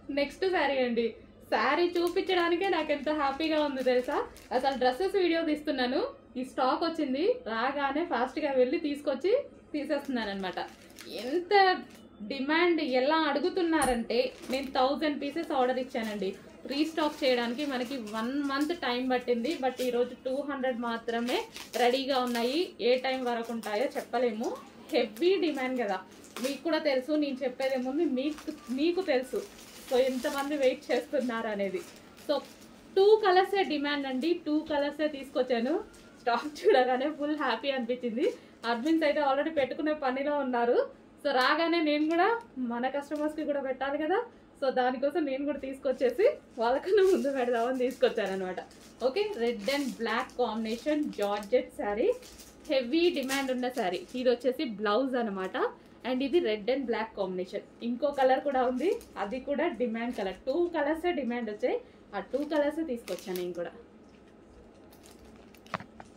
next sari అండి శారీ చూపించడానికే నాకు ఎంత హ్యాపీగా ఉంది తెలుసా అసలు డ్రెస్సెస్ వీడియో తీస్తున్నాను ఈ స్టాక్ వచ్చింది రాగానే ఫాస్ట్గా వెళ్ళి తీసుకొచ్చి తీసేస్తున్నాను అనమాట ఎంత డిమాండ్ ఎలా అడుగుతున్నారంటే నేను థౌజండ్ పీసెస్ ఆర్డర్ ఇచ్చానండి రీస్టాక్ చేయడానికి మనకి వన్ మంత్ టైం పట్టింది బట్ ఈరోజు టూ హండ్రెడ్ మాత్రమే రెడీగా ఉన్నాయి ఏ టైం వరకు ఉంటాయో చెప్పలేము హెవీ డిమాండ్ కదా మీకు కూడా తెలుసు నేను చెప్పేదేముంది మీకు మీకు తెలుసు సో ఎంతమంది వెయిట్ చేస్తున్నారు అనేది సో టూ కలర్సే డిమాండ్ అండి టూ కలర్సే తీసుకొచ్చాను స్టాక్ చూడగానే ఫుల్ హ్యాపీ అనిపించింది అడ్మిన్స్ అయితే ఆల్రెడీ పెట్టుకునే పనిలో ఉన్నారు సో రాగానే నేను కూడా మన కస్టమర్స్కి కూడా పెట్టాలి కదా సో దానికోసం నేను కూడా తీసుకొచ్చేసి వాళ్ళకన్నా ముందు పెడదామని తీసుకొచ్చాను అనమాట okay red and black combination georgette sari heavy demand ఉన్న శారీ ఇది వచ్చేసి బ్లౌజ్ అనమాట అండ్ ఇది రెడ్ అండ్ బ్లాక్ కాంబినేషన్ ఇంకో కలర్ కూడా ఉంది అది కూడా డిమాండ్ కలర్ టూ కలర్సే డిమాండ్ వచ్చాయి ఆ టూ కలర్స్ తీసుకొచ్చాను నేను కూడా